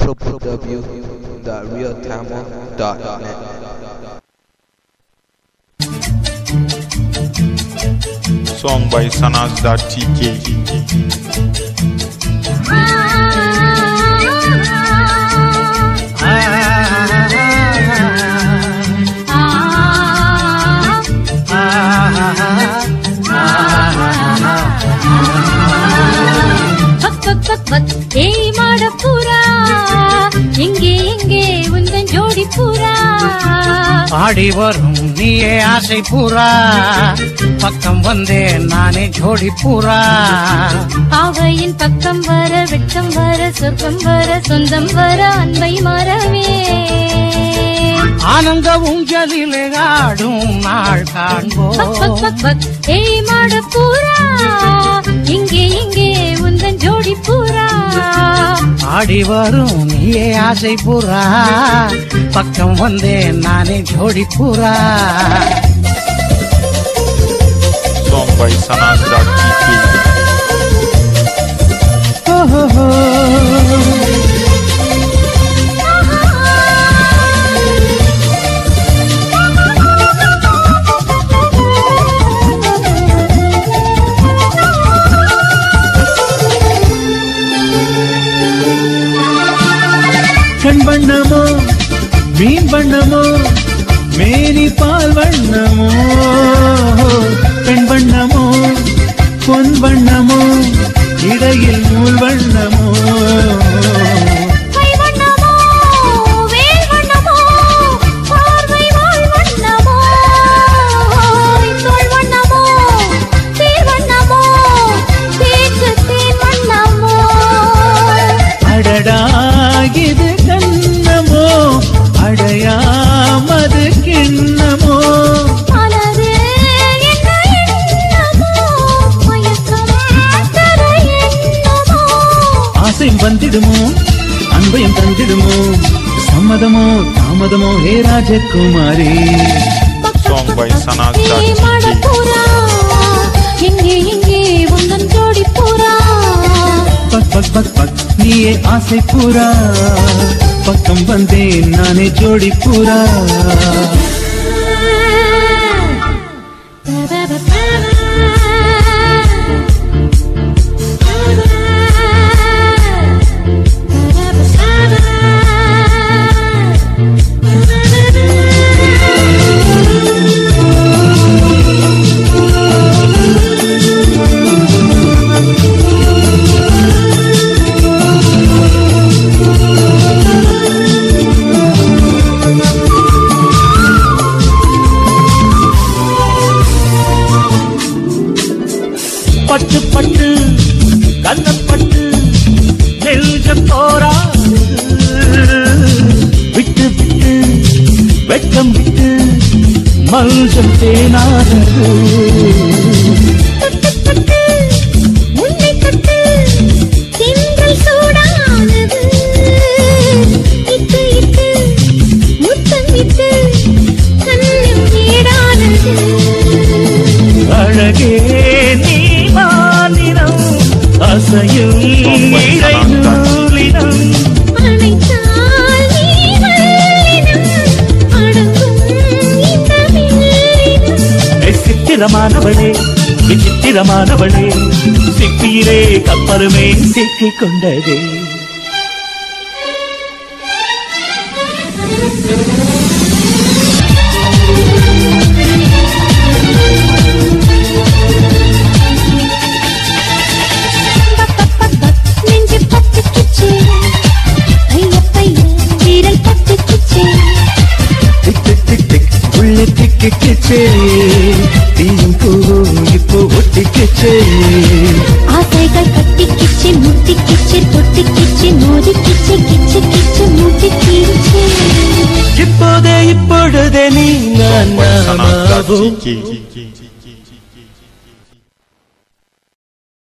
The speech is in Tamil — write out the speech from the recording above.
www.realtamil.net. Song by Sanas.tk. பக் பக் பக் பக் ஏய் மாடப்புறா எங்கே எங்கே உந்தன் ஜோடி புறா ஆடி வரும் நீயே ஆசை பூரா பக்கம் வந்தேன் நானே ஜோடி பூரா பாவையின் பக்கம் வர வெட்கம் வர சொர்க்கம் வர சொந்தம் வர அன்பை மறவே ஆனந்த ஊஞ்சலிலே ஆடும் நாள் பக் பக் காண்போம் பக் பக் ஏய் மாடப்புறா எங்கே எங்கே உந்தன் ஜோடி புறா ஆடி வரும் நீயே ஆசை பூரா பக்கம் வந்தேன் நானே ஜோடி பூரா Song by Sanas.tk. கண் வண்ணமோ மீன் வண்ணமோ மேரி பால் வண்ணமோ பெண் வண்ணமோ பொன் வண்ணமோ இடையில் நூல் வண்ணமோ கை வண்ணமோ வேல் வண்ணமோ பார்வை வாள் வண்ணமோ தோள் வண்ணமோ தேர் வண்ணமோ பேச்சு தேன் வண்ணமோ அடடா இது கண்ணமோ அடையாமது கிண்ணமோ மனது என்ன எண்ணமோ மயக்கம் தர எண்ணமோ ஆசை வந்திடுமோ அன்பையும் தந்திடுமோ சம்மதமோ தாமதமோ ஹே ராஜகுமாரி Song by ஏ Sanas.tk. மடப்புறா எங்கே எங்கே உந்தன் ஜோடி புறா பக் பக் பக் பக் நீயே ஆசை பூரா பக்கம் வந்தேன் நானே ஜோடி பூரா பட்டு பட்டு கண்ணப்பட்டு நெல்கம் போரா விட்டு விட்டு வெட்கம் விட்டு மல்சம் தேனாதது உன்னை தொட்டு திங்கள் சூடானது இட்டு இட்டு முத்தம் இட்டு கண்ணில் நீடானது அழகே நீ மாநிலம் அசையும் இழை நூலினம் அணைத்தால் நீ வல்லினம் அடங்கும் இந்த வில்லினம் சித்திரமானவளே விசித்திரமானவளே சிப்பியிலே கப்பலுமே சிக்கிக் கொண்டதே நெஞ்சு பட்டுக்குச்சு பைய பைய வீரல் பட்டுக்குச்சு டிக் டிக் டிக் டிக் உள்ளே திக்கிச்சே தீயும் பூவும் இப்போ ஒட்டிக்கிச்சே ஆசைகள் கட்டிக்கிச்சு முட்டிக்கிச்சு தொட்டிக்கிச்சு மோதிக்கிச்சு கிச்சு கிச்சு மூட்டிக்கிச்சு இப்போதே இப்பொழுதே நீ நான் Song by நாமாவும் Sanas.tk.